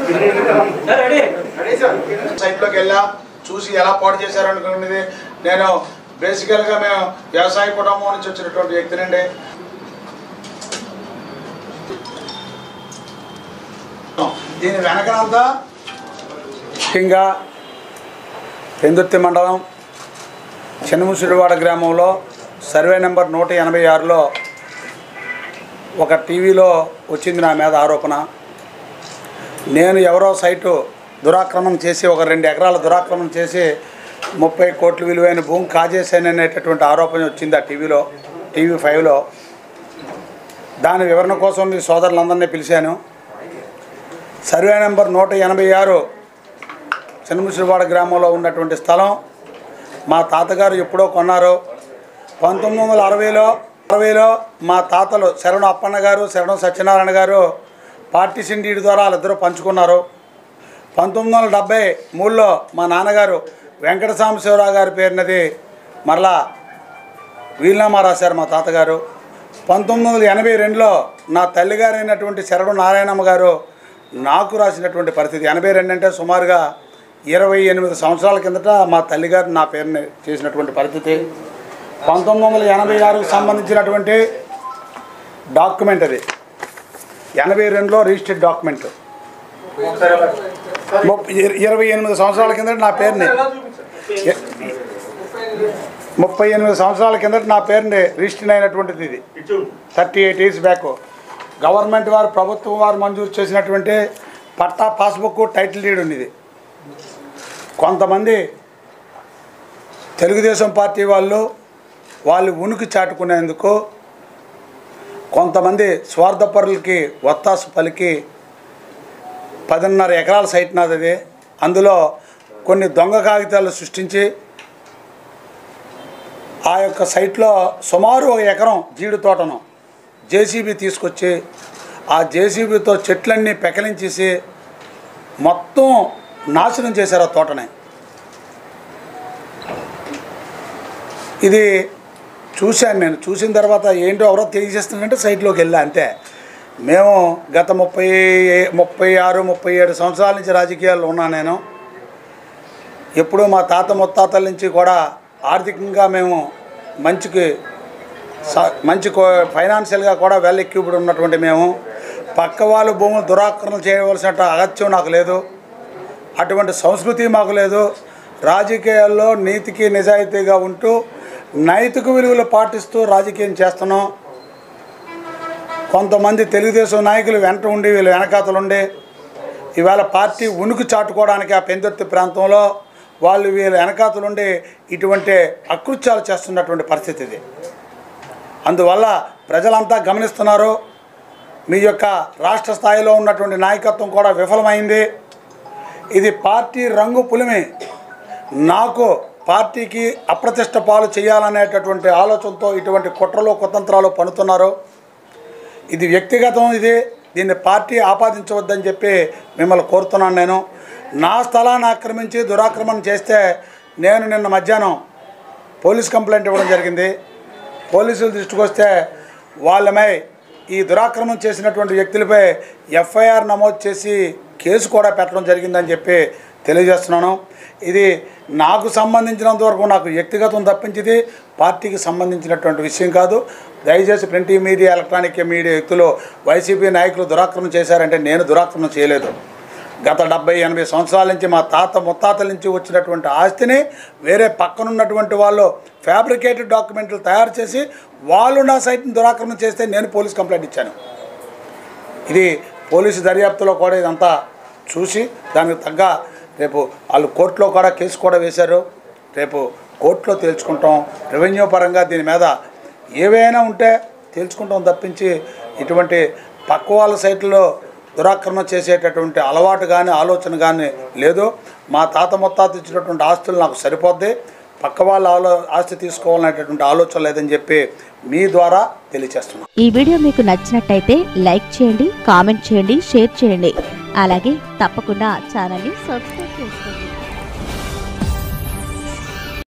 సైట్లోకి వెళ్ళా చూసి ఎలా పాడు చేశారనుకున్నది నేను బేసికల్గా మేము వ్యవసాయ కుటుంబం నుంచి వచ్చినటువంటి వ్యక్తినండి దీని వెనకనంతా ముఖ్యంగా పెందుర్తి మండలం చిన్నముసిడివాడ గ్రామంలో సర్వే నెంబర్ నూట ఎనభై ఆరులో ఒక టీవీలో వచ్చింది నా మీద ఆరోపణ నేను ఎవరో సైటు దురాక్రమణ చేసి ఒక రెండు ఎకరాల దురాక్రమణ చేసి ముప్పై కోట్ల విలువైన భూమి కాజేశాను అనేటటువంటి ఆరోపణ వచ్చింది ఆ టీవీలో టీవీ ఫైవ్లో దాని వివరణ కోసం మీ సోదరులందరినీ పిలిచాను సర్వే నెంబర్ నూట ఎనభై ఆరు చిన్నముసిరివాడ గ్రామంలో ఉన్నటువంటి స్థలం మా తాతగారు ఎప్పుడో కొన్నారు పంతొమ్మిది వందల అరవైలో అరవైలో మా తాతలు శరణు అప్పన్న గారు శరణు సత్యనారాయణ గారు పార్టీషన్ డీడ్ ద్వారా వాళ్ళిద్దరూ పంచుకున్నారు పంతొమ్మిది వందల డెబ్బై మూడులో మా నాన్నగారు వెంకట సాంబశివరావు గారి పేరునది మరలా వీలునామా రాశారు మా తాతగారు పంతొమ్మిది వందల ఎనభై రెండులో నా తల్లిగారైనటువంటి శరణు నారాయణమ్మ గారు నాకు రాసినటువంటి పరిస్థితి ఎనభై రెండు అంటే సుమారుగా ఇరవై ఎనిమిది సంవత్సరాల కిందట మా తల్లిగారు నా పేరుని చేసినటువంటి పరిస్థితి పంతొమ్మిది వందల ఎనభై ఆరుకు సంబంధించినటువంటి డాక్యుమెంట్ అది ఎనభై రెండులో రిజిస్టర్డ్ డాక్యుమెంట్ ముప్పై ఇరవై ఎనిమిది సంవత్సరాల కిందట నా పేరుని ఎ- ముప్పై ఎనిమిది సంవత్సరాల కిందట నా పేరుని రిజిస్టర్ అయినటువంటిది ఇది thirty eight years back government వారు ప్రభుత్వం వారు మంజూరు చేసినటువంటి పట్టా పాస్బుక్ టైటిల్ డీడ్ ఉంది ఇది కొంతమంది తెలుగుదేశం పార్టీ వాళ్ళు వాళ్ళు ఉనికి చాటుకునేందుకు కొంతమంది స్వార్థపరులకి ఒత్తాసు పలికి పదిన్నర ఎకరాల సైట్ నాది అది అందులో కొన్ని దొంగ కాగితాలు సృష్టించి ఆ యొక్క సైట్లో సుమారు ఒక ఎకరం జీడి తోటను జేసీబీ తీసుకొచ్చి ఆ జేసీబీతో చెట్లన్నీ పెకలించేసి మొత్తం నాశనం చేశారు ఆ తోటని ఇది చూశాను నేను చూసిన తర్వాత ఏంటో ఎవరో తెలియజేస్తుందంటే సైట్లోకి వెళ్ళా అంతే మేము గత ముప్పై ముప్పై ఆరు ముప్పై ఏడు సంవత్సరాల నుంచి రాజకీయాల్లో ఉన్నాను నేను ఎప్పుడూ మా తాత ముత్తాతల నుంచి కూడా ఆర్థికంగా మేము మంచికి స- మంచి కో- ఫైనాన్షియల్గా కూడా వెల్ ఎక్విప్డ్ ఉన్నటువంటి మేము పక్క వాళ్ళ భూములు దురాక్రమణ చేయవలసిన అగత్యం నాకు లేదు అటువంటి సంస్కృతి మాకు లేదు రాజకీయాల్లో నీతికి నిజాయితీగా ఉంటూ నైతిక విలువలు పాటిస్తూ రాజకీయం చేస్తున్నాం కొంతమంది తెలుగుదేశం నాయకులు వెంట ఉండి వీళ్ళు వెనకాతలు ఉండి ఇవాళ పార్టీ ఉనికి చాటుకోవడానికి ఆ పెందుర్తి ప్రాంతంలో వాళ్ళు వీళ్ళ వెనకాతలుండి ఇటువంటి అకృత్యాలు చేస్తున్నటువంటి పరిస్థితి ఇది అందువల్ల ప్రజలంతా గమనిస్తున్నారు మీ యొక్క రాష్ట్ర స్థాయిలో ఉన్నటువంటి నాయకత్వం కూడా విఫలమైంది ఇది పార్టీ రంగు పులిమి నాకు పార్టీకి అప్రతిష్ట పాలు చేయాలనేటటువంటి ఆలోచనతో ఇటువంటి కుట్రలు కుతంత్రాలు పనుతున్నారు ఇది వ్యక్తిగతం ఇది దీన్ని పార్టీ ఆపాదించవద్దని చెప్పి మిమ్మల్ని కోరుతున్నాను నేను నా స్థలాన్ని ఆక్రమించి దురాక్రమణ చేస్తే నేను నిన్న మధ్యాహ్నం పోలీస్ కంప్లైంట్ ఇవ్వడం జరిగింది పోలీసుల దృష్టికి వస్తే వాళ్ళమై ఈ దురాక్రమణ చేసినటువంటి వ్యక్తులపై ఎఫ్ఐఆర్ నమోదు చేసి కేసు కూడా పెట్టడం జరిగిందని చెప్పి తెలియజేస్తున్నాను ఇది నాకు సంబంధించినంత వరకు నాకు వ్యక్తిగతం తప్పించింది పార్టీకి సంబంధించినటువంటి విషయం కాదు దయచేసి ప్రింట్ మీడియా ఎలక్ట్రానిక్ మీడియా వ్యక్తులు వైసీపీ నాయకులు దురాక్రమణ చేశారంటే నేను దురాక్రమణ చేయలేదు గత డెబ్బై ఎనభై సంవత్సరాల నుంచి మా తాత ముత్తాతల నుంచి వచ్చినటువంటి ఆస్తిని వేరే పక్కనున్నటువంటి వాళ్ళు ఫ్యాబ్రికేటెడ్ డాక్యుమెంట్లు తయారు చేసి వాళ్ళు నా సైట్ని దురాక్రమణ చేస్తే నేను పోలీస్ కంప్లైంట్ ఇచ్చాను ఇది పోలీసు దర్యాప్తులో కూడా ఇదంతా చూసి దానికి తగ్గ రేపు వాళ్ళు కోర్టులో కూడా కేసు కూడా వేశారు రేపు కోర్టులో తేల్చుకుంటాం రెవెన్యూ పరంగా దీని మీద ఏవైనా ఉంటే తేల్చుకుంటాం తప్పించి ఇటువంటి పక్క వాళ్ళ సైట్లో దురాక్రమణ చేసేటటువంటి అలవాటు కానీ ఆలోచన కానీ లేదు మా తాత ముత్తాత ఇచ్చినటువంటి ఆస్తులు నాకు సరిపోద్ది పక్క వాళ్ళ ఆలో ఆస్తి తీసుకోవాలనేటటువంటి ఆలోచన లేదని చెప్పి మీ ద్వారా తెలియచేస్తున్నాను ఈ వీడియో మీకు నచ్చినట్టయితే లైక్ చేయండి కామెంట్ చేయండి షేర్ చేయండి అలాగే తప్పకుండా ఛానల్ని సబ్స్క్రైబ్ చేసుకోండి